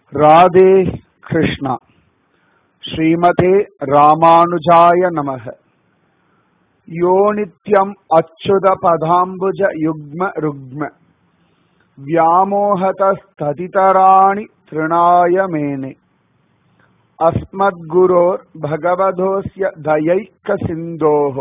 ராதே கிருஷ்ணா ஸ்ரீமதே ராமானுஜாய நமக யோ நித்யம் அச்சுத பதாம்புஜ யுக்ம ருக்ம व्यामोहतस्ततितराणि तृणाय मेने अस्मद्गुरोर् भगवधोऽस्य दयैकसिन्धोः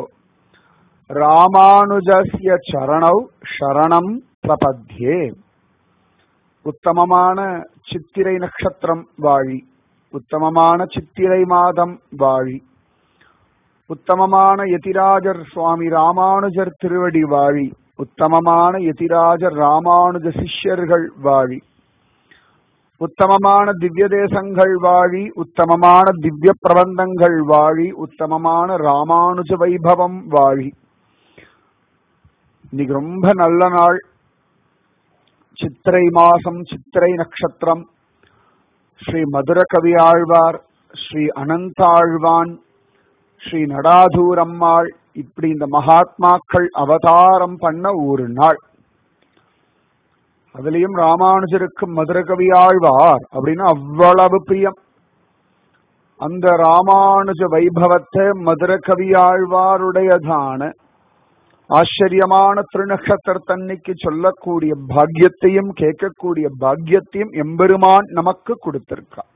ராமானுஜஸ்ய சரணௌ சரணம் பிரபத்யே உத்தமமான சித்திரை நட்சத்திரம் வாழி உத்தமமான சித்திரை மாதம் வாழி உத்தமமான யதிராஜர் சுவாமி ராமானுஜர் திருவடி வாழி உத்தமமான யதிராஜர் ராமானுஜ சிஷ்யர்கள் வாழி உத்தமமான திவ்ய தேசங்கள் வாழி உத்தமமான திவ்ய பிரபந்தங்கள் வாழி உத்தமமான ராமானுஜ வைபவம் வாழி இன்னைக்கு ரொம்ப நல்ல நாள் சித்திரை மாசம் சித்திரை நட்சத்திரம் ஸ்ரீ மதுர கவி ஆழ்வார் ஸ்ரீ அனந்தாழ்வான் ஸ்ரீ நடாதூரம்மாள் இப்படி இந்த மகாத்மாக்கள் அவதாரம் பண்ண ஒரு நாள் அதுலயும் ராமானுஜருக்கு மதுர கவி ஆழ்வார் அப்படின்னு அவ்வளவு பிரியம் அந்த ராமானுஜ வைபவத்தை மதுர கவி ஆழ்வாருடையதான ஆச்சரியமான திருநக்ஷத்திரத்தன்னைக்கு சொல்லக்கூடிய பாக்கியத்தையும் கேட்கக்கூடிய பாக்கியத்தையும் எம்பெருமான் நமக்கு கொடுத்திருக்கான்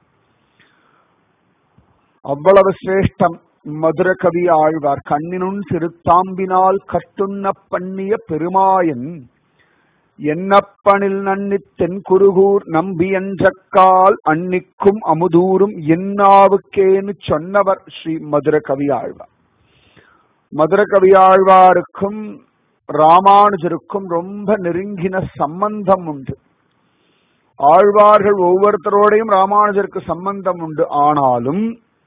அவ்வளவு சிரேஷ்டம் மதுர கவி ஆழ்வார் கண்ணினுன் சிறுத்தாம்பினால் கட்டுண்ண பண்ணிய பெருமாயன் என்னப்பனில் நன்னி தென்குருகூர் நம்பி என்றக்கால் அன்னிக்கும் அமுதூரும் என்னாவுக்கேன்னு சொன்னவர் ஸ்ரீ மதுர கவி ஆழ்வார் மதுர கவி ஆழ்வாருக்கும் ராமானுஜருக்கும் ரொம்ப நெருங்கின சம்பந்தம் உண்டு ஆழ்வார்கள் ஒவ்வொருத்தரோடையும் ராமானுஜருக்கு சம்பந்தம் உண்டு ஆனாலும்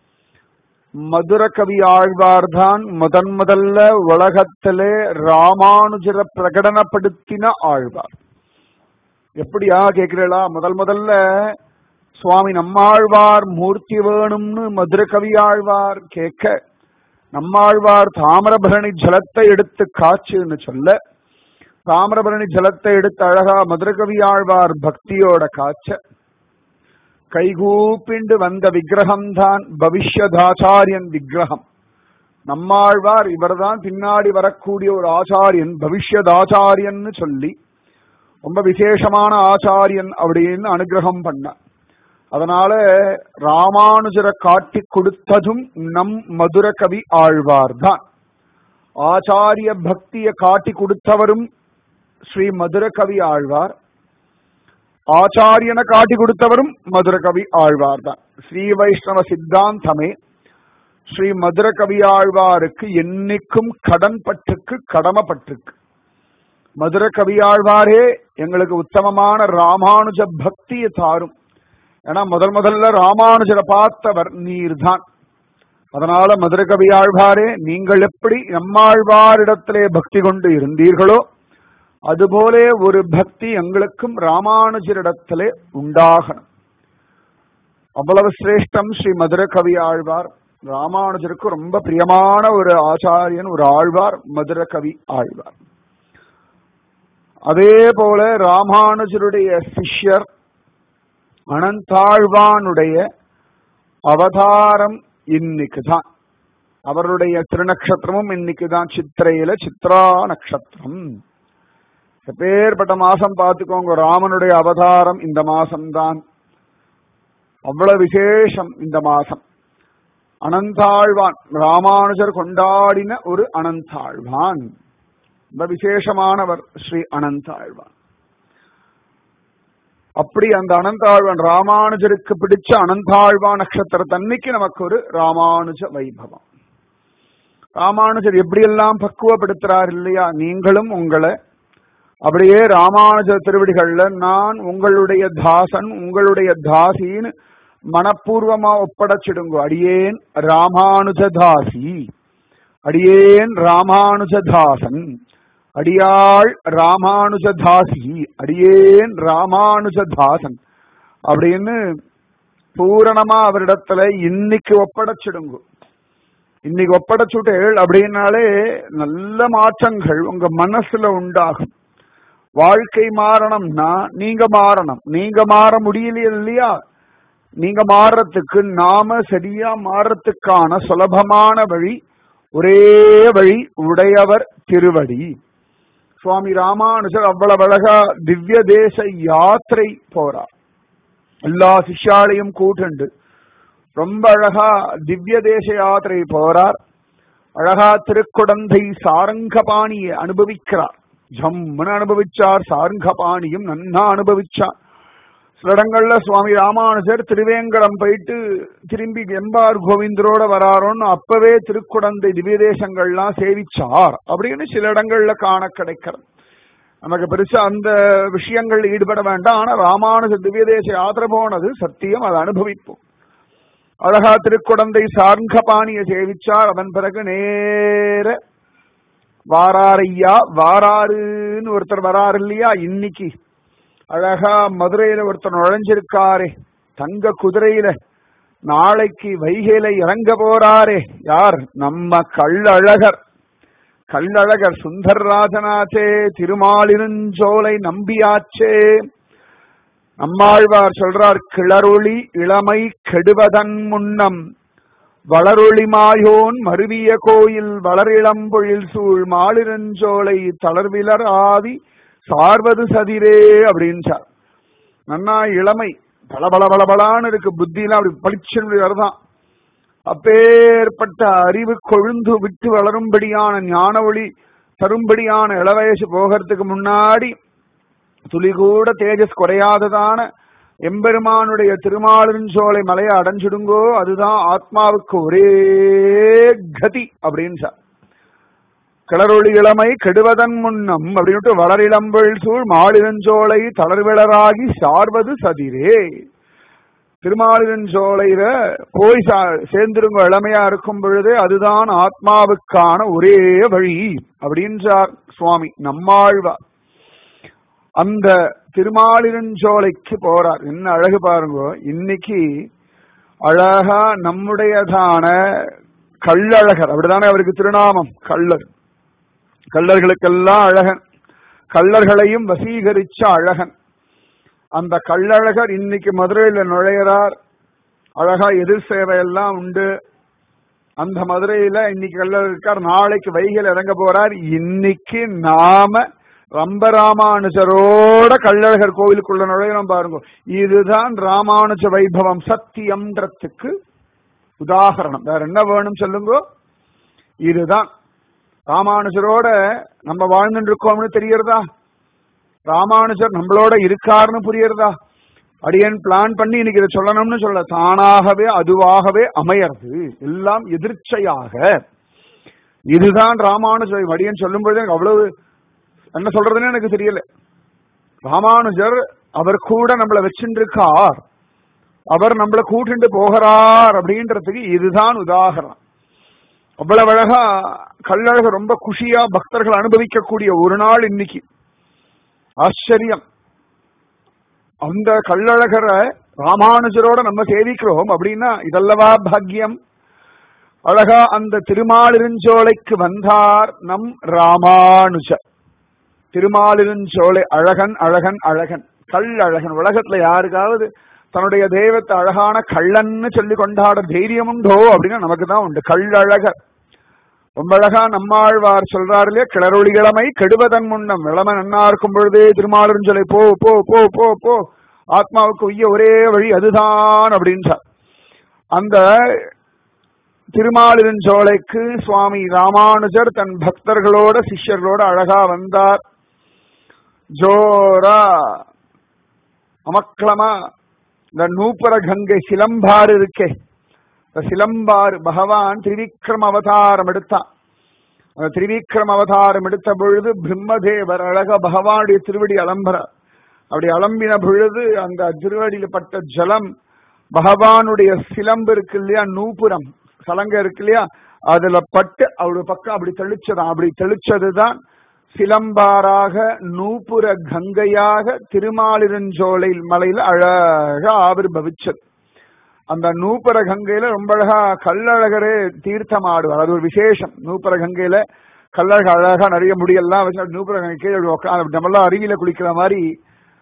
மதுர கவி ஆழ்வார் தான் முதன் முதல்ல உலகத்திலே ராமானுஜரை பிரகடனப்படுத்தின ஆழ்வார் எப்படியா கேக்குறீங்களா முதல் முதல்ல சுவாமி நம்மாழ்வார் மூர்த்தி வேணும்னு மதுர கவி ஆழ்வார் கேட்க நம்மாழ்வார் தாமிரபரணி ஜலத்தை எடுத்து காச்சுன்னு சொல்ல தாமிரபரணி ஜலத்தை எடுத்து அழகா மதுரகவி ஆழ்வார் பக்தியோட காய்ச்ச கைகூப்பிண்டு வந்த விக்கிரகம் தான் பவிஷ்யதாச்சாரியன் விக்கிரகம் நம்மாழ்வார் இவர்தான் பின்னாடி வரக்கூடிய ஒரு ஆச்சாரியன் பவிஷ்யதாச்சாரியன்னு சொல்லி ரொம்ப விசேஷமான ஆச்சாரியன் அப்படின்னு அனுகிரகம் பண்ண அதனால ராமானுஜரை காட்டி கொடுத்ததும் நம் மதுர கவி ஆழ்வார் தான் ஆச்சாரிய பக்தியை காட்டி கொடுத்தவரும் ஸ்ரீ மதுர கவி ஆழ்வார் ஆச்சாரியனை காட்டி கொடுத்தவரும் மதுர கவி ஆழ்வார் தான் ஸ்ரீ வைஷ்ணவ சித்தாந்தமே ஸ்ரீ மதுர கவி ஆழ்வாருக்கு என்னைக்கும் கடன் பற்றுக்கு கடமைப்பட்டிருக்கு மதுர கவி ஆழ்வாரே எங்களுக்கு உத்தமமான ராமானுஜ பக்தியை தாரும் ஏன்னா முதல் முதல்ல ராமானுஜரை பார்த்தவர் நீர்தான் அதனால மதுர கவி ஆழ்வாரே நீங்கள் எப்படி நம்மாழ்வாரிடத்திலே பக்தி கொண்டு இருந்தீர்களோ அதுபோலே ஒரு பக்தி எங்களுக்கும் ராமானுஜரிடத்திலே உண்டாகணும் அவ்வளவு சிரேஷ்டம் ஸ்ரீ மதுர கவி ஆழ்வார் ராமானுஜருக்கு ரொம்ப பிரியமான ஒரு ஆச்சாரியன் ஒரு ஆழ்வார் மதுர கவி ஆழ்வார் அதே போல ராமானுஜருடைய சிஷ்யர் அனந்தாழ்வானுடைய அவதாரம் இன்னைக்கு தான் அவருடைய திருநக்ஷத்திரமும் இன்னைக்கு தான் சித்திரையில சித்ரா நட்சத்திரம் எப்பேற்பட்ட மாசம் பார்த்துக்கோங்க ராமனுடைய அவதாரம் இந்த மாசம்தான் அவ்வளவு விசேஷம் இந்த மாசம் அனந்தாழ்வான் ராமானுஜர் கொண்டாடின ஒரு அனந்தாழ்வான் ரொம்ப விசேஷமானவர் ஸ்ரீ அனந்தாழ்வான் அப்படி அந்த அனந்தாழ்வான் ராமானுஜருக்கு பிடிச்ச அனந்தாழ்வா நட்சத்திரத்தன்னைக்கு நமக்கு ஒரு ராமானுஜ வைபவம் ராமானுஜர் எப்படியெல்லாம் பக்குவப்படுத்துறார் இல்லையா நீங்களும் உங்களை அப்படியே ராமானுஜ திருவடிகள்ல நான் உங்களுடைய தாசன் உங்களுடைய தாசின்னு மனப்பூர்வமா ஒப்படைச்சிடுங்க அடியேன் ராமானுஜ தாசி அடியேன் ராமானுஜ தாசன் அடியாள் ராமானுஜதாசி அடியேன் ராமானுஜதாசன் அப்படின்னு பூரணமா அவரிடத்துல இன்னைக்கு ஒப்படைச்சிடுங்க இன்னைக்கு ஒப்படைச்சுட்டேள் அப்படின்னாலே நல்ல மாற்றங்கள் உங்க மனசுல உண்டாகும் வாழ்க்கை மாறணும்னா நீங்க மாறணும் நீங்க மாற முடியலையே இல்லையா நீங்க மாறுறதுக்கு நாம சரியா மாறுறதுக்கான சுலபமான வழி ஒரே வழி உடையவர் திருவடி சுவாமி ராமானுஜர் அவ்வளவு அழகா திவ்ய தேச யாத்திரை போறார் எல்லா சிஷ்யாலையும் கூட்டுண்டு ரொம்ப அழகா திவ்ய தேச யாத்திரை போறார் அழகா திருக்குடந்தை சாரங்கபாணியை அனுபவிக்கிறார் ஜம்முன்னு அனுபவிச்சார் சாரங்கபாணியும் நன்னா அனுபவிச்சார் சில இடங்கள்ல சுவாமி ராமானுஜர் திருவேங்கடம் போயிட்டு திரும்பி எம்பார் கோவிந்தரோட வராரோன்னு அப்பவே திருக்குடந்தை திவ்ய தேசங்கள்லாம் சேவிச்சார் அப்படின்னு சில இடங்கள்ல காண கிடைக்கிறது நமக்கு பெருசா அந்த விஷயங்கள் ஈடுபட வேண்டாம் ஆனா ராமானுஜ திவ்ய தேச யாத்திரை போனது சத்தியம் அதை அனுபவிப்போம் அழகா திருக்குடந்தை சார்ங்கபாணியை சேவிச்சார் அதன் பிறகு நேர வாராரையா வாராருன்னு ஒருத்தர் வராரு இல்லையா இன்னைக்கு அழகா மதுரையில ஒருத்தர் நுழைஞ்சிருக்காரே தங்க குதிரையில நாளைக்கு வைகையில இறங்க போறாரே யார் நம்ம கள்ளழகர் கள்ளழகர் சுந்தர்ராஜனாச்சே திருமாலிருஞ்சோலை நம்பியாச்சே நம்மாழ்வார் சொல்றார் கிளறொளி இளமை கெடுவதன் முன்னம் வளரொளி மாயோன் மருவிய கோயில் வளரிளம்பொழில் சூழ் மாலிருஞ்சோலை தளர்விலர் ஆதி சார்வது சதிரே அப்படின்றார் நன்னா இளமை பளபள பளபளான்னு இருக்கு புத்தியெல்லாம் அப்படி பளிச்சுன்னு வருதான் அப்பேற்பட்ட அறிவு கொழுந்து விட்டு வளரும்படியான ஞான ஒளி தரும்படியான இளவயசு போகிறதுக்கு முன்னாடி துளி கூட தேஜஸ் குறையாததான எம்பெருமானுடைய திருமாலிருஞ்சோலை மலையை அடைஞ்சிடுங்கோ அதுதான் ஆத்மாவுக்கு ஒரே கதி அப்படின்னு சார் கிளறொளி இளமை கெடுவதன் முன்னம் அப்படின்ட்டு வளரிளம்பல் சூழ் மாலிருஞ்சோலை தளர்விளராகி சார்வது சதிரே திருமாலிருஞ்சோலையில போய் சேர்ந்திருங்க இளமையா இருக்கும் பொழுது அதுதான் ஆத்மாவுக்கான ஒரே வழி அப்படின்றார் சுவாமி நம்மாழ்வார் அந்த திருமாலிருஞ்சோலைக்கு போறார் என்ன அழகு பாருங்க இன்னைக்கு அழகா நம்முடையதான கள்ளழகர் அப்படிதானே அவருக்கு திருநாமம் கள்ளர் கள்ளர்களுக்கெல்லாம் அழகன் கள்ளர்களையும் வசீகரிச்ச அழகன் அந்த கள்ளழகர் இன்னைக்கு மதுரையில நுழையிறார் அழகா எதிர் சேவை எல்லாம் உண்டு அந்த மதுரையில இன்னைக்கு கள்ளர் இருக்கார் நாளைக்கு வைகையில் இறங்க போறார் இன்னைக்கு நாம ரம்பராமானுஜரோட கள்ளழகர் கோவிலுக்குள்ள நுழையிறோம் பாருங்க இதுதான் ராமானுஜ வைபவம் சத்தியம்ன்றதுக்கு உதாகரணம் வேற என்ன வேணும் சொல்லுங்க இதுதான் ராமானுஜரோட நம்ம வாழ்ந்துட்டு இருக்கோம்னு தெரியறதா ராமானுஜர் நம்மளோட இருக்காருன்னு புரியறதா அடியன் பிளான் பண்ணி இன்னைக்கு இதை சொல்லணும்னு சொல்ல தானாகவே அதுவாகவே அமையறது எல்லாம் எதிர்ச்சையாக இதுதான் ராமானுஜர் அடியன் சொல்லும் பொழுது எனக்கு அவ்வளவு என்ன சொல்றதுன்னு எனக்கு தெரியல ராமானுஜர் அவர் கூட நம்மளை வச்சுட்டு இருக்கார் அவர் நம்மளை கூட்டிட்டு போகிறார் அப்படின்றதுக்கு இதுதான் உதாகரணம் அவ்வளவு அழகா கள்ளழகர் ரொம்ப குஷியா பக்தர்கள் அனுபவிக்கக்கூடிய ஒரு நாள் இன்னைக்கு ஆச்சரியம் அந்த கள்ளழகரை ராமானுஜரோட நம்ம சேவிக்கிறோம் அப்படின்னா இதல்லவா பாக்கியம் அழகா அந்த திருமாலிருஞ்சோலைக்கு வந்தார் நம் ராமானுஜர் திருமாலிருஞ்சோலை அழகன் அழகன் அழகன் கள்ளழகன் உலகத்துல யாருக்காவது தன்னுடைய தெய்வத்தை அழகான கள்ளன்னு சொல்லி கொண்டாட தைரியம் உண்டோ அப்படின்னா நமக்கு தான் உண்டு கள்ளழகர் ரொம்ப அழகா நம்மாழ்வார் சொல்றாரு இல்லையா கிளறொளிகிழமை கெடுவதன் முன்னம் இளம நன்னா இருக்கும் பொழுதே திருமாலிருஞ்சொலை போ போ போ போ போ ஆத்மாவுக்கு உய்ய ஒரே வழி அதுதான் அப்படின்றார் அந்த திருமாலிருஞ்சோலைக்கு சுவாமி ராமானுஜர் தன் பக்தர்களோட சிஷ்யர்களோட அழகா வந்தார் ஜோரா அமக்களமா இந்த நூப்புர கங்கை சிலம்பாறு இருக்கே இந்த சிலம்பாறு பகவான் திரிவிக்ரம் அவதாரம் எடுத்தான் அந்த திரிவிக்ரம் அவதாரம் எடுத்த பொழுது பிரம்மதேவர் அழக பகவானுடைய திருவடி அலம்பர அப்படி அலம்பின பொழுது அந்த திருவடியில பட்ட ஜலம் பகவானுடைய சிலம்பு இருக்கு இல்லையா நூபுரம் சலங்க இருக்கு இல்லையா அதுல பட்டு அவருடைய பக்கம் அப்படி தெளிச்சதான் அப்படி தெளிச்சதுதான் சிலம்பாராக நூபுர கங்கையாக திருமாலிருஞ்சோலை மலையில அழகா ஆவிர்பவிச்சது அந்த நூப்பர கங்கையில ரொம்ப அழகா கல்லழகரே தீர்த்தம் ஆடுவார் அது ஒரு விசேஷம் நூப்பர கங்கையில கல்லழக அழகா நிறைய முடியெல்லாம் வச்சு நூப்பர கங்கை கீழே உட்காந்து நம்மளாம் அருவியில குளிக்கிற மாதிரி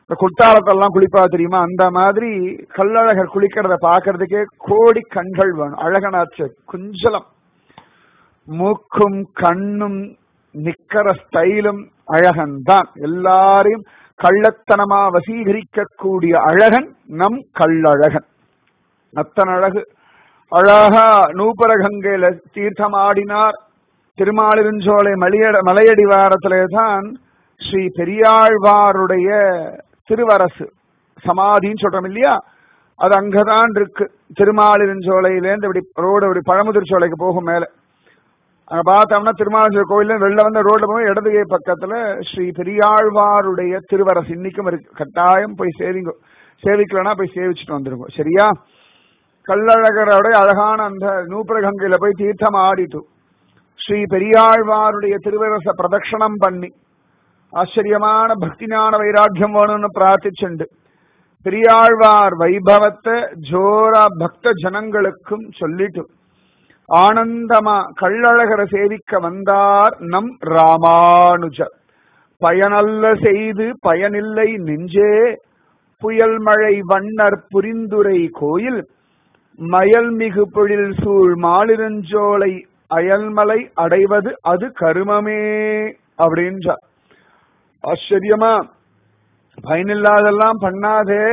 இந்த குட்டாலத்தெல்லாம் குளிப்பா தெரியுமா அந்த மாதிரி கல்லழகர் குளிக்கிறத பாக்குறதுக்கே கோடி கண்கள் வேணும் அழகனாச்சு குஞ்சலம் மூக்கும் கண்ணும் நிக்கிற ஸ்டைலும் அழகன் தான் எல்லாரையும் கள்ளத்தனமா வசீகரிக்கக்கூடிய அழகன் நம் கள்ளழகன் அத்தன் அழகு அழகா நூபரகங்கையில தீர்த்தம் ஆடினார் திருமாலிருஞ்சோலை மலையட மலையடிவாரத்திலே தான் ஸ்ரீ பெரியாழ்வாருடைய திருவரசு சமாதின்னு சொல்றோம் இல்லையா அது அங்கதான் இருக்கு திருமாலிருஞ்சோலையிலேருந்து இப்படி ரோடு இப்படி பழமுதிர் சோலைக்கு போகும் மேல அங்க பார்த்தோம்னா திருமாலிருஞ்சோலை கோயில வெளில வந்து ரோட்ல போய் இடது கை பக்கத்துல ஸ்ரீ பெரியாழ்வாருடைய திருவரசு இன்னைக்கும் இருக்கு கட்டாயம் போய் சேவிங்க சேவிக்கலன்னா போய் சேவிச்சுட்டு வந்துருங்க சரியா கள்ளழகரோட அழகான அந்த நூப்புரகங்கையில போய் தீர்த்தம் ஆடிட்டு ஸ்ரீ பெரியாழ்வாருடைய திருவரச பிரதட்சணம் பண்ணி ஆச்சரியமான பக்திஞான வைராக்கியம் வேணும்னு பிரார்த்திச்சுண்டு பெரியாழ்வார் வைபவத்தை ஜோரா பக்த ஜனங்களுக்கும் சொல்லிட்டு ஆனந்தமா கள்ளழகரை சேவிக்க வந்தார் நம் ராமானுஜர் பயனல்ல செய்து பயனில்லை நெஞ்சே புயல் மழை வண்ணர் புரிந்துரை கோயில் மயல்மிகு பொழில் சூழ் மாலிருஞ்சோலை அயல்மலை அடைவது அது கருமமே அப்படின்றார் ஆச்சரியமா பயனில்லாதெல்லாம் பண்ணாதே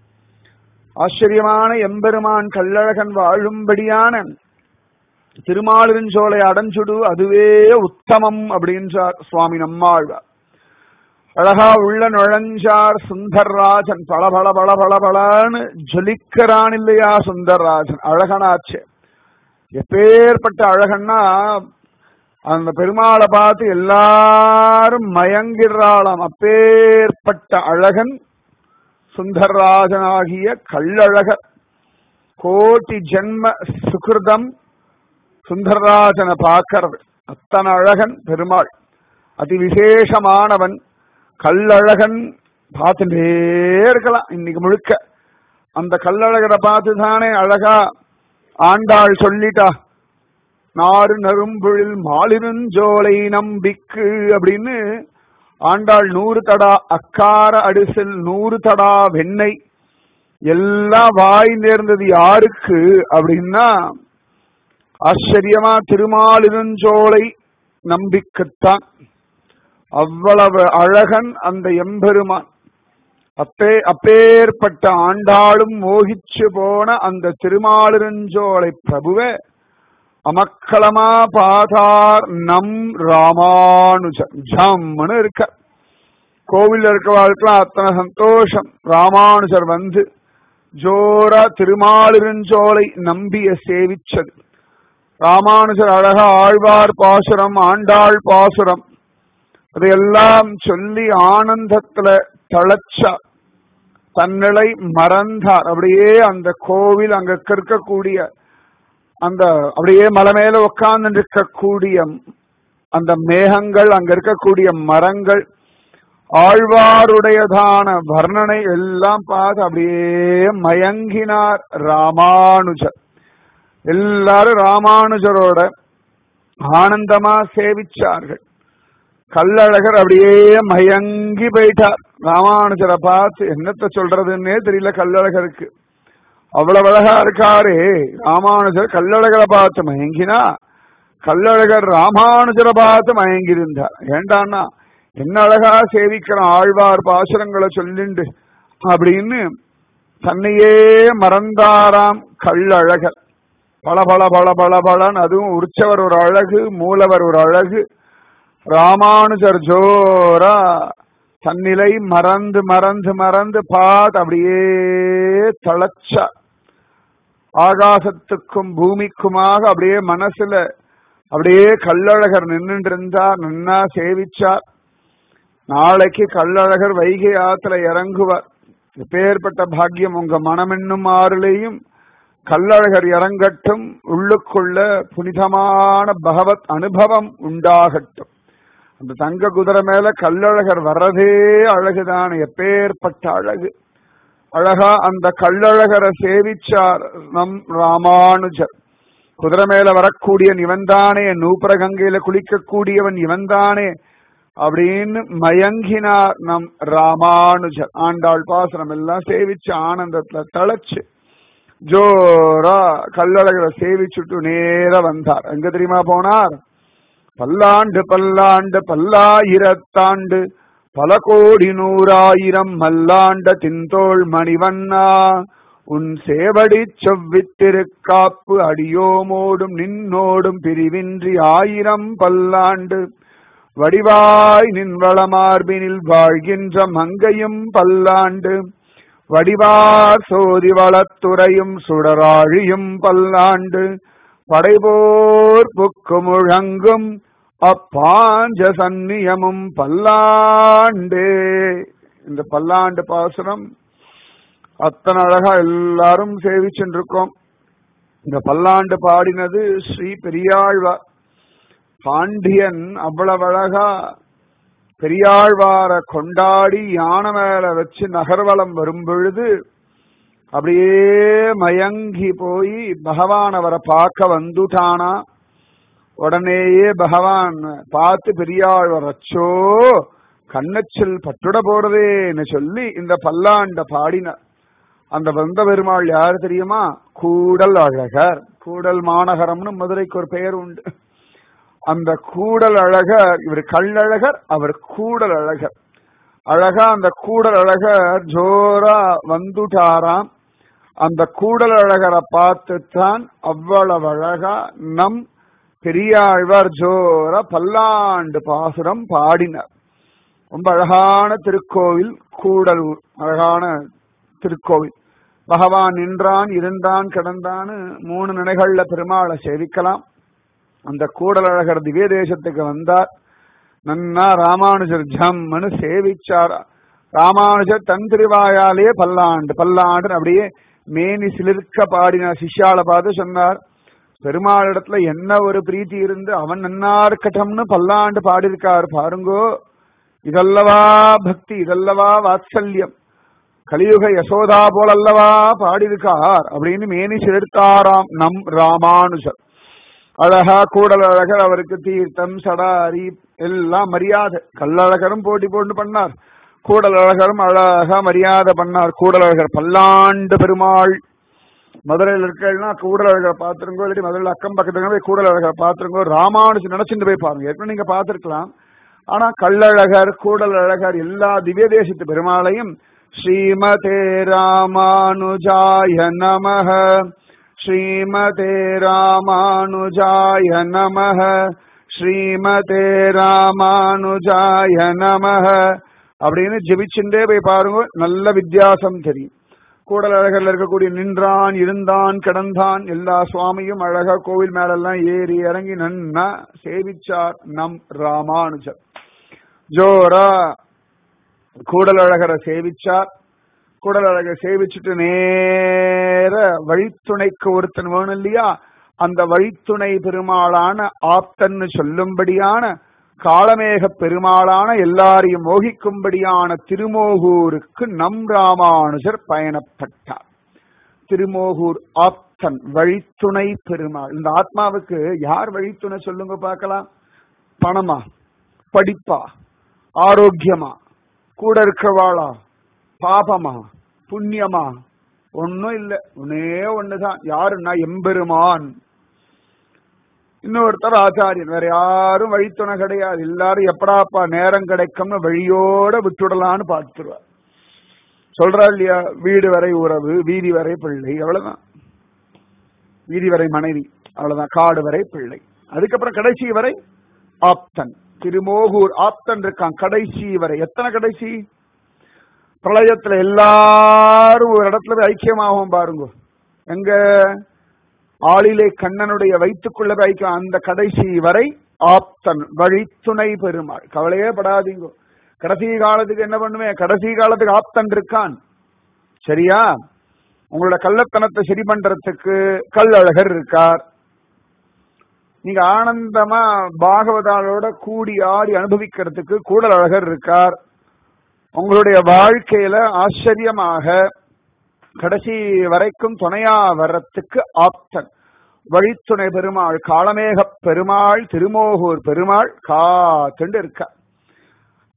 ஆச்சரியமான எம்பெருமான் கள்ளழகன் வாழும்படியான திருமாலிருஞ்சோலை அடைஞ்சுடு அதுவே உத்தமம் அப்படின்றார் சுவாமி நம்மாழ்வார் அழகா உள்ள நுழைஞ்சார் சுந்தர்ராஜன் பல பல பல பல பலன்னு ஜொலிக்கிறான் இல்லையா சுந்தர்ராஜன் அழகனாச்சே எப்பேற்பட்ட அழகன்னா அந்த பெருமாளை பார்த்து எல்லாரும் மயங்கிடுறாளாம் அப்பேற்பட்ட அழகன் சுந்தர்ராஜனாகிய கள்ளழகர் கோட்டி ஜென்ம சுகிருதம் சுந்தர்ராஜனை பார்க்கறது அத்தனை அழகன் பெருமாள் அதி விசேஷமானவன் கல்லழகன் பார்த்துட்டே இருக்கலாம் இன்னைக்கு முழுக்க அந்த கல்லழகரை பார்த்து தானே அழகா ஆண்டாள் சொல்லிட்டா நாறு நரும்பொழில் மாலிருஞ்சோலை நம்பிக்கு அப்படின்னு ஆண்டாள் நூறு தடா அக்கார அடிசில் நூறு தடா வெண்ணெய் எல்லாம் வாய் நேர்ந்தது யாருக்கு அப்படின்னா ஆச்சரியமா திருமாலிருஞ்சோலை நம்பிக்கைத்தான் அவ்வளவு அழகன் அந்த எம்பெருமான் அப்பே அப்பேற்பட்ட ஆண்டாளும் மோகிச்சு போன அந்த திருமாலிருஞ்சோலை பிரபுவே அமக்களமா பாதார் நம் ராமானுஜன் ஜம்னு இருக்க கோவில்ல இருக்கவாளுக்கெல்லாம் அத்தனை சந்தோஷம் ராமானுஜர் வந்து ஜோரா திருமாலிருஞ்சோலை நம்பிய சேவிச்சது ராமானுஜர் அழகா ஆழ்வார் பாசுரம் ஆண்டாள் பாசுரம் அதையெல்லாம் சொல்லி ஆனந்தத்துல தளச்சார் தன்னிலை மறந்தார் அப்படியே அந்த கோவில் அங்க இருக்கக்கூடிய அந்த அப்படியே மலை மேல உட்கார்ந்து இருக்கக்கூடிய அந்த மேகங்கள் அங்க இருக்கக்கூடிய மரங்கள் ஆழ்வாருடையதான வர்ணனை எல்லாம் பார்த்து அப்படியே மயங்கினார் ராமானுஜர் எல்லாரும் ராமானுஜரோட ஆனந்தமா சேவிச்சார்கள் கல்லழகர் அப்படியே மயங்கி போயிட்டார் ராமானுஜரை பார்த்து என்னத்த சொல்றதுன்னே தெரியல கல்லழகருக்கு அவ்வளவு அழகா இருக்காரே ராமானுஜர் கல்லழகரை பார்த்து மயங்கினா கல்லழகர் ராமானுஜரை பார்த்து மயங்கியிருந்தார் ஏண்டான்னா என்ன அழகா சேவிக்கிற ஆழ்வார் பாசுரங்களை சொல்லிண்டு அப்படின்னு தன்னையே மறந்தாராம் கல்லழகர் பல பல பல பல பலன் அதுவும் உற்சவர் ஒரு அழகு மூலவர் ஒரு அழகு ராமானுஜர் ஜோரா தன்னிலை மறந்து மறந்து மறந்து பார்த்து அப்படியே தளச்சா ஆகாசத்துக்கும் பூமிக்குமாக அப்படியே மனசுல அப்படியே கல்லழகர் நின்றுட்டு இருந்தார் நின்னா சேவிச்சார் நாளைக்கு கல்லழகர் வைகை ஆத்துல இறங்குவார் எப்பேற்பட்ட பாக்கியம் உங்க மனமென்னும் ஆறுலையும் கல்லழகர் இறங்கட்டும் உள்ளுக்குள்ள புனிதமான பகவத் அனுபவம் உண்டாகட்டும் அந்த தங்க குதிரை மேல கல்லழகர் வர்றதே அழகுதான் எப்பேற்பட்ட அழகு அழகா அந்த கல்லழகரை சேவிச்சார் நம் ராமானுஜர் குதிரை மேல வரக்கூடியவன் இவன்தானே நூபுர கங்கையில குளிக்கக்கூடியவன் இவன்தானே அப்படின்னு மயங்கினார் நம் ராமானுஜர் ஆண்டாள் பாசனம் எல்லாம் சேவிச்சு ஆனந்தத்துல தழைச்சு ஜோரா கல்லழகரை சேவிச்சுட்டு நேர வந்தார் எங்க தெரியுமா போனார் பல்லாண்டு பல்லாண்டு பல்லாயிரத்தாண்டு பல கோடி நூறாயிரம் மல்லாண்ட தின்தோள் மணிவண்ணா உன் சேவடி செவ்வித்திருக்காப்பு அடியோமோடும் நின்னோடும் பிரிவின்றி ஆயிரம் பல்லாண்டு வடிவாய் நின் வளமார்பினில் வாழ்கின்ற மங்கையும் பல்லாண்டு வடிவார் சோதி வளத்துறையும் சுடராழியும் பல்லாண்டு படைபோர் புக்கு முழங்கும் அப்பாஞ்ச சந்நியமும் பல்லாண்டே இந்த பல்லாண்டு பாசுரம் அத்தனை அழகா எல்லாரும் சேவிச்சுட்டு இருக்கோம் இந்த பல்லாண்டு பாடினது ஸ்ரீ பெரியாழ்வார் பாண்டியன் அவ்வளவு அழகா பெரியாழ்வார கொண்டாடி யானை மேல வச்சு நகர்வலம் வரும் பொழுது அப்படியே மயங்கி போய் பகவான் அவரை பார்க்க வந்துட்டானா உடனேயே பகவான் பார்த்து பெரியாழ்வார் அச்சோ கண்ணச்சில் பட்டுட போறதேன்னு சொல்லி இந்த பல்லாண்ட பாடினார் அந்த வந்த பெருமாள் யாரு தெரியுமா கூடல் அழகர் கூடல் மாநகரம்னு மதுரைக்கு ஒரு பெயர் உண்டு அந்த கூடல் அழகர் இவர் கள்ளழகர் அவர் கூடல் அழகர் அழகா அந்த கூடல் அழகர் ஜோரா வந்துட்டாராம் அந்த கூடல் அழகரை பார்த்துத்தான் அவ்வளவு அழகா நம் பெரியாழ்வார் ஜோர பல்லாண்டு பாசுரம் பாடினார் ரொம்ப அழகான திருக்கோவில் கூடலூர் அழகான திருக்கோவில் பகவான் நின்றான் இருந்தான் கிடந்தான்னு மூணு நிலைகள்ல பெருமாளை சேவிக்கலாம் அந்த கூடலழகர் திவ்ய தேசத்துக்கு வந்தார் நன்னா ராமானுஜர் ஜம்னு சேவிச்சார் ராமானுஜர் தன் திருவாயாலே பல்லாண்டு பல்லாண்டு அப்படியே மேனி சிலிர்க்க பாடின சிஷ்யால பார்த்து சொன்னார் பெருமாளிடத்துல என்ன ஒரு பிரீத்தி இருந்து அவன் நன்னா இருக்கட்டும்னு பல்லாண்டு பாடியிருக்கார் பாருங்கோ இதல்லவா பக்தி இதல்லவா வாத்சல்யம் கலியுக யசோதா போலல்லவா பாடியிருக்கார் அப்படின்னு மேனி சிலிர்த்தாராம் நம் ராமானுஜர் அழகா கூடல் அழகர் அவருக்கு தீர்த்தம் சடாரி எல்லாம் மரியாதை கல்லழகரும் போட்டி போட்டு பண்ணார் கூடல் அழகரும் அழகா மரியாதை பண்ணார் கூடல் அழகர் பல்லாண்டு பெருமாள் மதுரையில் இருக்கா கூடல் அழகரை பாத்துருங்கோ இல்லாட்டி மதுரையில் அக்கம் பக்கத்துல போய் கூடல் அழகரை பாத்துருங்கோ ராமானுஜன் நினைச்சுட்டு போய் பாருங்க ஏற்கனவே நீங்க பாத்துருக்கலாம் ஆனா கள்ளழகர் கூடல் அழகர் எல்லா திவ்ய தேசத்து பெருமாளையும் ஸ்ரீமதே ராமானுஜாய நமக ஸ்ரீமதே ராமானுஜாய நமக ஸ்ரீமதே ராமானுஜாய நமக அப்படின்னு ஜெபிச்சுட்டே போய் பாருங்க நல்ல வித்தியாசம் தெரியும் கூடல் அழகர்ல இருக்கக்கூடிய நின்றான் இருந்தான் கிடந்தான் எல்லா சுவாமியும் அழகா கோவில் மேலெல்லாம் ஏறி இறங்கி நன்னா சேவிச்சார் நம் ராமானுஜர் ஜோரா கூடல் அழகரை சேவிச்சார் கூடல் அழகர் சேவிச்சுட்டு நேர வழித்துணைக்கு ஒருத்தன் வேணும் இல்லையா அந்த வழித்துணை பெருமாளான ஆப்தன்னு சொல்லும்படியான காளமேக பெருமாளான எல்லாரையும் மோகிக்கும்படியான திருமோகூருக்கு நம் ராமானுஜர் பயணப்பட்டார் திருமோகூர் ஆப்தன் வழித்துணை பெருமாள் இந்த ஆத்மாவுக்கு யார் வழித்துணை சொல்லுங்க பார்க்கலாம் பணமா படிப்பா ஆரோக்கியமா கூட இருக்கிறவாளா பாபமா புண்ணியமா ஒன்னும் இல்ல ஒன்னே ஒண்ணுதான் யாருன்னா எம்பெருமான் இன்னொருத்தர் ஆச்சாரியன் வேற யாரும் வழித்துணை கிடையாது எல்லாரும் எப்படாப்பா நேரம் கிடைக்கும்னு வழியோட விட்டுடலான்னு பார்த்துருவார் சொல்றா இல்லையா வீடு வரை உறவு வீதி வரை பிள்ளை அவ்வளவுதான் வீதி வரை மனைவி அவ்வளவுதான் காடு வரை பிள்ளை அதுக்கப்புறம் கடைசி வரை ஆப்தன் திருமோகூர் ஆப்தன் இருக்கான் கடைசி வரை எத்தனை கடைசி பிரளயத்துல எல்லாரும் ஒரு இடத்துல போய் ஐக்கியமாகும் பாருங்க எங்க ஆளிலே கண்ணனுடைய வயிற்றுக்குள்ள போய் ஐக்கியம் அந்த கடைசி வரை ஆப்தன் வழித்துணை பெருமாள் கவலையே படாதீங்க கடைசி காலத்துக்கு என்ன பண்ணுவேன் கடைசி காலத்துக்கு ஆப்தன் இருக்கான் சரியா உங்களோட கள்ளத்தனத்தை சரி பண்றதுக்கு கல்லழகர் இருக்கார் நீங்க ஆனந்தமா பாகவதாலோட கூடி ஆடி அனுபவிக்கிறதுக்கு கூடல் அழகர் இருக்கார் உங்களுடைய வாழ்க்கையில ஆச்சரியமாக கடைசி வரைக்கும் துணையா வர்றதுக்கு ஆப்தன் வழித்துணை பெருமாள் காளமேக பெருமாள் திருமோகூர் பெருமாள் காத்துண்டு இருக்க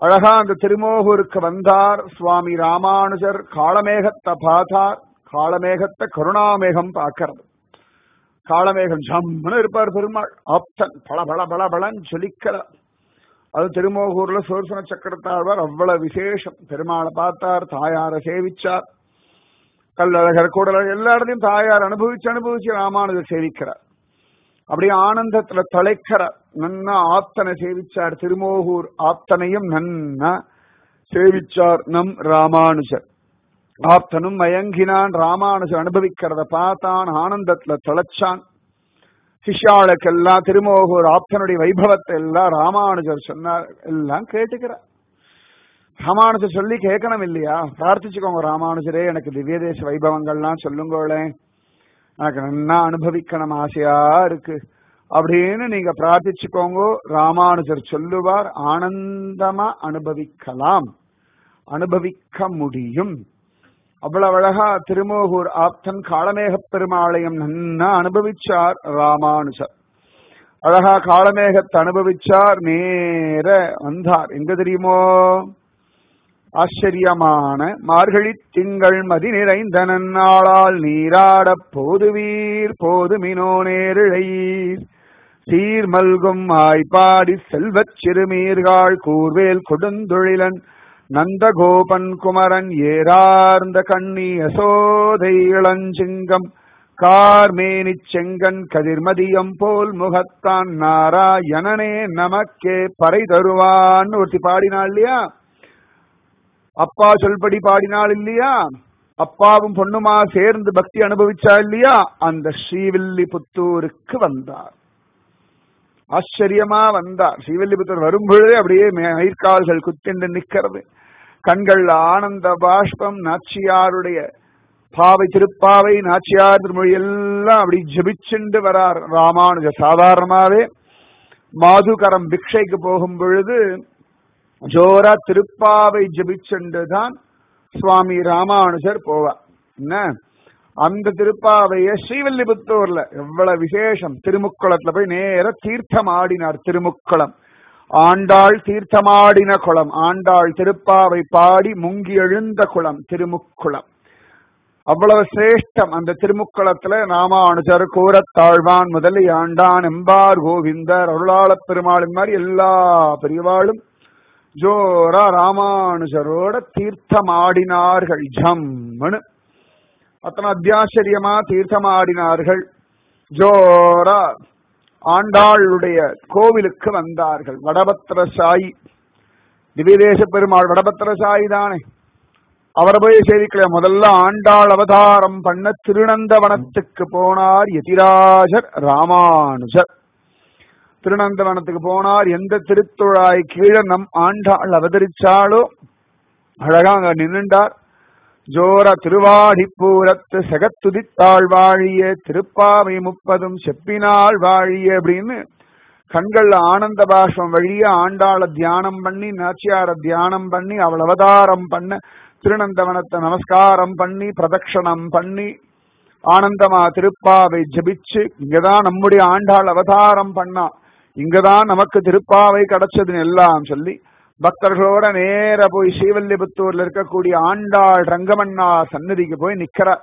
அழகா அந்த திருமோகூருக்கு வந்தார் சுவாமி ராமானுஜர் காளமேகத்தை பார்த்தார் காளமேகத்தை கருணாமேகம் பார்க்கறது காளமேகம் ஜம்முன்னு இருப்பார் பெருமாள் ஆப்தன் பல பல பல பலன் ஜொலிக்கிறார் அது திருமோகூர்ல சோர்சன சக்கரத்தாழ்வார் அவ்வளவு விசேஷம் பெருமாளை பார்த்தார் தாயாரை சேவிச்சார் கல்லழகர் கூடலழகர் எல்லா இடத்தையும் தாயார் அனுபவிச்சு அனுபவிச்சு ராமானுஜர் சேவிக்கிறார் அப்படியே ஆனந்தத்துல தொலைக்கிறார் நன்னா ஆப்தனை சேவிச்சார் திருமோகூர் ஆப்தனையும் நன்னா சேவிச்சார் நம் ராமானுஜர் ஆப்தனும் மயங்கினான் ராமானுஜர் அனுபவிக்கிறத பார்த்தான் ஆனந்தத்துல தொலைச்சான் சிஷ்யாளுக்கெல்லாம் திருமோகூர் ஆப்தனுடைய வைபவத்தை எல்லாம் ராமானுஜர் சொன்னார் எல்லாம் கேட்டுக்கிறார் ராமானுஜர் சொல்லி கேட்கணும் இல்லையா பிரார்த்திச்சுக்கோங்க ராமானுஜரே எனக்கு திவ்யதேச வைபவங்கள்லாம் சொல்லுங்களேன் எனக்கு நன்னா அனுபவிக்கணும் ஆசையா இருக்கு அப்படின்னு நீங்க பிரார்த்திச்சுக்கோங்க ராமானுஜர் சொல்லுவார் ஆனந்தமா அனுபவிக்கலாம் அனுபவிக்க முடியும் அவ்வளவு அழகா திருமோகூர் ஆப்தன் காளமேக பெருமாளையும் நன்னா அனுபவிச்சார் ராமானுஜர் அழகா காளமேகத்தை அனுபவிச்சார் நேர வந்தார் எங்க தெரியுமோ ஆச்சரியமான மார்கழி திங்கள் மதி நிறைந்த நன்னாளால் நீராடப் போதுவீர் போதுமினோ நேரிழையீர் சீர் மல்கும் ஆய்ப்பாடி செல்வச் சிறுமீர்கள் கூர்வேல் கொடுந்தொழிலன் நந்தகோபன் குமரன் ஏறார்ந்த கண்ணி யசோதை இளஞ்சிங்கம் கார்மேனிச் செங்கன் கதிர்மதியம் போல் முகத்தான் நாராயணனே நமக்கே பறை தருவான்னு ஒருத்தி பாடினாள் இல்லையா அப்பா சொல்படி பாடினாள் இல்லையா அப்பாவும் பொண்ணுமா சேர்ந்து பக்தி அனுபவிச்சா இல்லையா அந்த ஸ்ரீவில்லிபுத்தூருக்கு வந்தார் ஆச்சரியமா வந்தார் ஸ்ரீவில்லிபுத்தூர் வரும்பொழுதே அப்படியே மயிர்கால்கள் குத்திண்டு நிக்கிறது கண்கள் ஆனந்த பாஷ்பம் நாச்சியாருடைய பாவை திருப்பாவை நாச்சியார் திருமொழி எல்லாம் அப்படி ஜபிச்சுண்டு வரார் ராமானுஜ சாதாரணமாவே மாதுகரம் பிக்ஷைக்கு போகும் பொழுது ஜோரா திருப்பாவை ஜபிச்சுண்டுதான் சுவாமி ராமானுஜர் போவார் என்ன அந்த திருப்பாவைய ஸ்ரீவில்லிபுத்தூர்ல எவ்வளவு விசேஷம் திருமுக்குளத்துல போய் நேர தீர்த்தம் ஆடினார் திருமுக்குளம் ஆண்டாள் தீர்த்தமாடின குளம் ஆண்டாள் திருப்பாவை பாடி முங்கி எழுந்த குளம் திருமுக்குளம் அவ்வளவு சிரேஷ்டம் அந்த திருமுக்குளத்துல ராமானுஜர் கூரத்தாழ்வான் முதலி ஆண்டான் எம்பார் கோவிந்தர் அருளாளப் பெருமாள் மாதிரி எல்லா பெரியவாளும் ஜோரா ராமானுஜரோட தீர்த்தமாடினார்கள் ஜம்னு அத்தனை அத்தியாச்சரியமா தீர்த்தமாடினார்கள் ஜோரா ஆண்டாளுடைய கோவிலுக்கு வந்தார்கள் வடபத்திர சாயி திவ்யதேச பெருமாள் வடபத்திர சாயி தானே அவரை போய் சேவிக்கல முதல்ல ஆண்டாள் அவதாரம் பண்ண திருநந்தவனத்துக்கு போனார் எதிராஜர் ராமானுஜர் திருநந்தவனத்துக்கு போனார் எந்த திருத்துழாய் கீழே நம் ஆண்டாள் அவதரிச்சாலோ அழகா அங்க நின்றுண்டார் ஜோர திருவாடிப்பூரத்து செகத்துதித்தாள் வாழிய திருப்பாவை முப்பதும் செப்பினாள் வாழிய அப்படின்னு கண்கள்ல ஆனந்த பாஷம் வழிய ஆண்டாள தியானம் பண்ணி நாச்சியார தியானம் பண்ணி அவள் அவதாரம் பண்ண திருநந்தவனத்தை நமஸ்காரம் பண்ணி பிரதட்சணம் பண்ணி ஆனந்தமா திருப்பாவை ஜபிச்சு இங்கதான் நம்முடைய ஆண்டாள் அவதாரம் பண்ணா இங்கதான் நமக்கு திருப்பாவை கிடைச்சதுன்னு எல்லாம் சொல்லி பக்தர்களோட நேர போய் ஸ்ரீவல்லிபுத்தூர்ல இருக்கக்கூடிய ஆண்டாள் ரங்கமண்ணா சன்னதிக்கு போய் நிக்கிறார்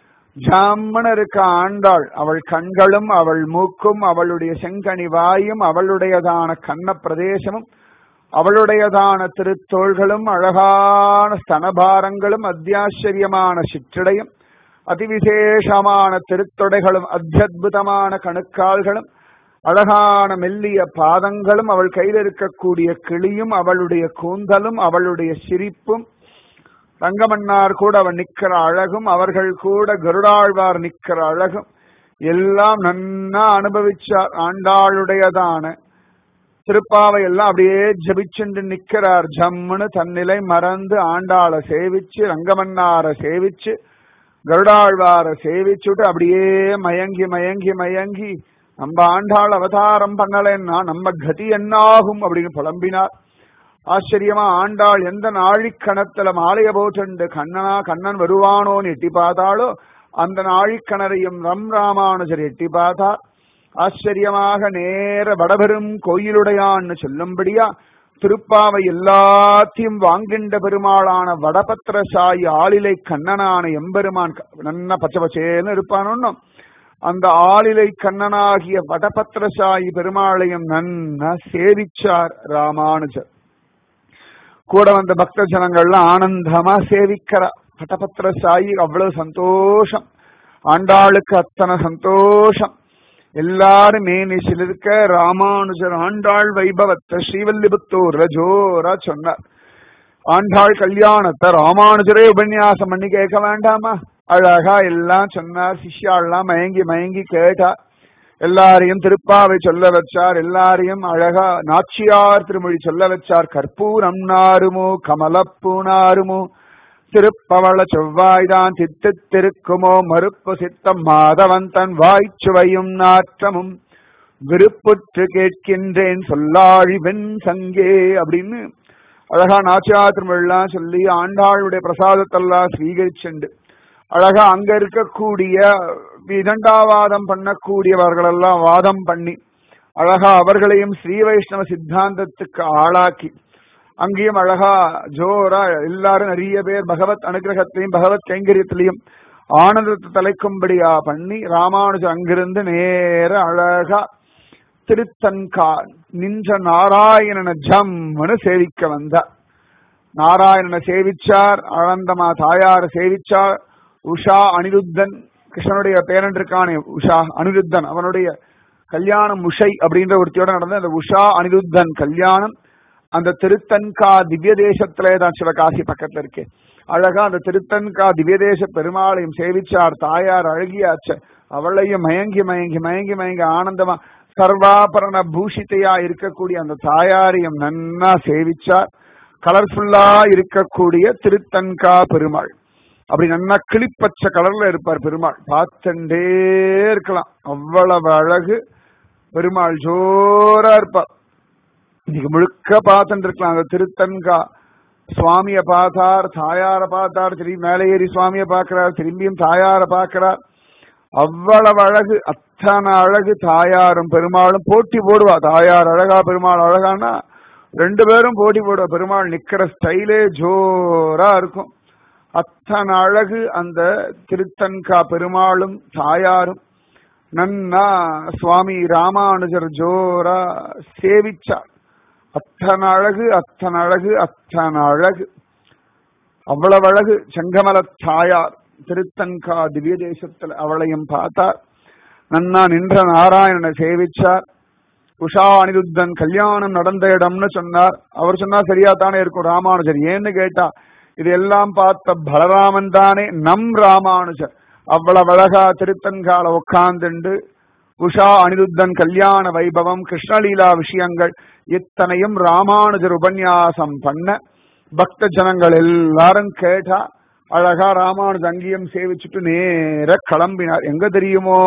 ஜாமன இருக்க ஆண்டாள் அவள் கண்களும் அவள் மூக்கும் அவளுடைய செங்கனி வாயும் அவளுடையதான கண்ண பிரதேசமும் அவளுடையதான திருத்தோள்களும் அழகான ஸ்தனபாரங்களும் அத்தியாச்சரியமான சிற்றடையும் அதிவிசேஷமான திருத்தொடைகளும் அத்தியுதமான கணுக்கால்களும் அழகான மெல்லிய பாதங்களும் அவள் கையில் இருக்கக்கூடிய கிளியும் அவளுடைய கூந்தலும் அவளுடைய சிரிப்பும் ரங்கமன்னார் கூட அவன் நிக்கிற அழகும் அவர்கள் கூட கருடாழ்வார் நிக்கிற அழகும் எல்லாம் நன்னா அனுபவிச்சார் ஆண்டாளுடையதான திருப்பாவை எல்லாம் அப்படியே ஜபிச்சுண்டு நிக்கிறார் ஜம்முன்னு தன்னிலை மறந்து ஆண்டாளை சேவிச்சு ரங்கமன்னார சேவிச்சு கருடாழ்வார சேவிச்சுட்டு அப்படியே மயங்கி மயங்கி மயங்கி நம்ம ஆண்டாள் அவதாரம் பண்ணலைன்னா நம்ம கதி என்னாகும் அப்படின்னு புலம்பினார் ஆச்சரியமா ஆண்டாள் எந்த நாழிக்கணத்துல மாலைய போட்டுண்டு கண்ணனா கண்ணன் வருவானோன்னு எட்டி பார்த்தாலோ அந்த நாழிக்கணரையும் ரம் ராமானுஜர் எட்டி பார்த்தார் ஆச்சரியமாக நேர வடபெரும் கோயிலுடையான்னு சொல்லும்படியா திருப்பாவை எல்லாத்தையும் வாங்கின்ற பெருமாளான வடபத்திர சாயி ஆளிலை கண்ணனான எம்பெருமான் நன்ன பச்சை பச்சேன்னு இருப்பானோ அந்த ஆளிலை கண்ணனாகிய வடபத்திர சாயி பெருமாளையும் நன்னா சேவிச்சார் ராமானுஜர் கூட வந்த பக்த ஜனங்கள்லாம் ஆனந்தமா சேவிக்கிறா வடபத்திர சாயி அவ்வளவு சந்தோஷம் ஆண்டாளுக்கு அத்தனை சந்தோஷம் எல்லாரும் மேனிசில் இருக்க ராமானுஜர் ஆண்டாள் வைபவத்தை ஸ்ரீவல்லிபுத்தூர்ல ஜோரா சொன்னார் ஆண்டாள் கல்யாணத்தை ராமானுஜரே உபன்யாசம் பண்ணி கேட்க வேண்டாமா அழகா எல்லாம் சொன்னார் சிஷ்யாள்லாம் மயங்கி மயங்கி கேட்டா எல்லாரையும் திருப்பாவை சொல்ல வச்சார் எல்லாரையும் அழகா நாச்சியார் திருமொழி சொல்ல வச்சார் கற்பூரம் நாருமோ கமலப்பூ நாருமோ திருப்பவள செவ்வாய்தான் தித்து திருக்குமோ மறுப்பு சித்தம் மாதவன் தன் வாய்ச்சுவையும் நாற்றமும் விருப்புற்று கேட்கின்றேன் சொல்லாழி வெண் சங்கே அப்படின்னு அழகா நாச்சியா திருமொழிலாம் சொல்லி ஆண்டாளுடைய பிரசாதத்தெல்லாம் ஸ்வீகரிச்சுண்டு அழகா அங்க இருக்கக்கூடிய விதண்டாவாதம் பண்ணக்கூடியவர்களெல்லாம் வாதம் பண்ணி அழகா அவர்களையும் ஸ்ரீ வைஷ்ணவ சித்தாந்தத்துக்கு ஆளாக்கி அங்கேயும் அழகா ஜோரா எல்லாரும் நிறைய பேர் பகவத் அனுகிரகத்திலையும் பகவத் கைங்கரியத்திலையும் ஆனந்தத்தை தலைக்கும்படியா பண்ணி ராமானுஜர் அங்கிருந்து நேர அழகா திருத்தன்கா நின்ற நாராயணன ஜம்னு சேவிக்க வந்தார் நாராயணனை சேவிச்சார் ஆனந்தமா தாயார சேவிச்சார் உஷா அனிருத்தன் கிருஷ்ணனுடைய பேரன் இருக்கானே உஷா அனிருத்தன் அவனுடைய கல்யாணம் உஷை அப்படின்ற ஒருத்தியோட நடந்த அந்த உஷா அனிருத்தன் கல்யாணம் அந்த திருத்தன்கா திவ்ய தேசத்திலே தான் சிவகாசி பக்கத்துல இருக்கு அழகா அந்த திருத்தன்கா திவ்ய தேச பெருமாளையும் சேவிச்சார் தாயார் அழகியாச்ச அவளையும் மயங்கி மயங்கி மயங்கி மயங்கி ஆனந்தமா சர்வாபரண பூஷிதையா இருக்கக்கூடிய அந்த தாயாரையும் நன்னா சேவிச்சார் கலர்ஃபுல்லா இருக்கக்கூடிய திருத்தன்கா பெருமாள் அப்படி நன்னா கிளிப்பச்சை கலர்ல இருப்பார் பெருமாள் பார்த்துட்டே இருக்கலாம் அவ்வளவு அழகு பெருமாள் ஜோரா இருப்பார் இன்னைக்கு முழுக்க பார்த்துட்டு இருக்கலாம் அந்த திருத்தன்கா சுவாமிய பார்த்தார் தாயார பார்த்தார் திரும்பி மேலே ஏறி சுவாமிய பார்க்கிறார் திரும்பியும் தாயார பார்க்கிறார் அவ்வளவு அழகு அத்தனை அழகு தாயாரும் பெருமாளும் போட்டி போடுவா தாயார் அழகா பெருமாள் அழகானா ரெண்டு பேரும் போட்டி போடுவா பெருமாள் நிக்கிற ஸ்டைலே ஜோரா இருக்கும் அத்தனை அழகு அந்த திருத்தன்கா பெருமாளும் தாயாரும் நன்னா சுவாமி ராமானுஜர் ஜோரா சேவிச்சார் அத்தனை அழகு அத்தனை அழகு அத்தனை அழகு அவ்வளவு அழகு செங்கமல தாயார் திருத்தன்கா திவ்ய தேசத்துல அவளையும் பார்த்தார் நன்னா நின்ற நாராயணனை சேவிச்சார் உஷா அனிருத்தன் கல்யாணம் நடந்த இடம்னு சொன்னார் அவர் சொன்னா சரியா தானே இருக்கும் ராமானுஜர் ஏன்னு கேட்டா இது எல்லாம் பார்த்த பலராமன் தானே நம் ராமானுஜர் அவ்வளவு அழகா திருத்தன்கால உட்கார்ந்துண்டு உஷா அனிருத்தன் கல்யாண வைபவம் கிருஷ்ணலீலா விஷயங்கள் இத்தனையும் ராமானுஜர் உபன்யாசம் பண்ண பக்த ஜனங்கள் எல்லாரும் கேட்டா அழகா ராமானுஜர் அங்கேயும் சேவிச்சுட்டு நேர கிளம்பினார் எங்க தெரியுமோ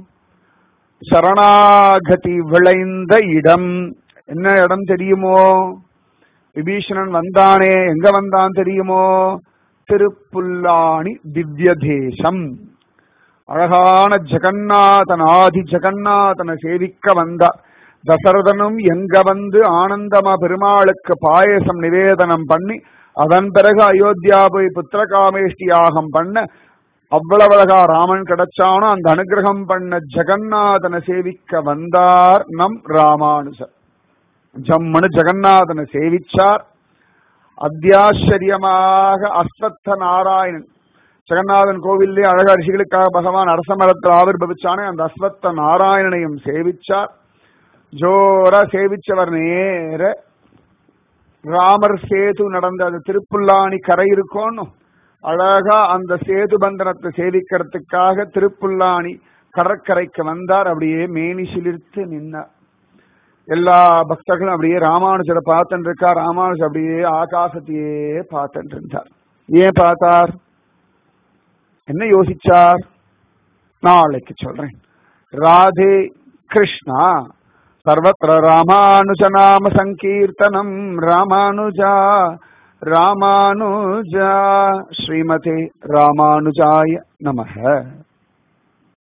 சரணாகதி விளைந்த இடம் என்ன இடம் தெரியுமோ விபீஷணன் வந்தானே எங்க வந்தான் தெரியுமோ திருப்புல்லாணி திவ்ய தேசம் அழகான ஜெகநாதன் ஆதி ஜெகநாதனை சேவிக்க வந்தார் தசரதனும் எங்க வந்து ஆனந்தமா பெருமாளுக்கு பாயசம் நிவேதனம் பண்ணி அதன் பிறகு அயோத்தியா போய் புத்திரகாமேஷ்டி யாகம் பண்ண அவ்வளவு அழகா ராமன் கிடைச்சானோ அந்த அனுகிரகம் பண்ண ஜெகநாதனை சேவிக்க வந்தார் நம் ராமானுஜர் ஜம்மனு ஜெகநாதனை சேவிச்சார் அத்தியாச்சரியமாக அஸ்வத்த நாராயணன் ஜெகநாதன் கோவிலே அழக ரிஷிகளுக்காக பகவான் அரசமரத்தில் ஆவிர்பவிச்சானே அந்த அஸ்வத்த நாராயணனையும் சேவிச்சார் ஜோரா சேவிச்சவர் நேர ராமர் சேது நடந்த அந்த திருப்புல்லாணி கரை இருக்கோன்னு அழகா அந்த சேது பந்தனத்தை சேவிக்கிறதுக்காக திருப்புல்லாணி கடற்கரைக்கு வந்தார் அப்படியே மேனி சிலிர்த்து நின்னார் எல்லா பக்தர்களும் அப்படியே ராமானுஜரை பார்த்துட்டு இருக்கா ராமானுஜர் அப்படியே ஆகாசத்தையே பார்த்துட்டு இருந்தார் ஏன் பார்த்தார் என்ன யோசிச்சார் நாளைக்கு சொல்றேன் ராதே கிருஷ்ணா சர்வத்திர ராமானுஜ நாம சங்கீர்த்தனம் ராமானுஜா ராமானுஜா ஸ்ரீமதே ராமானுஜாய நமக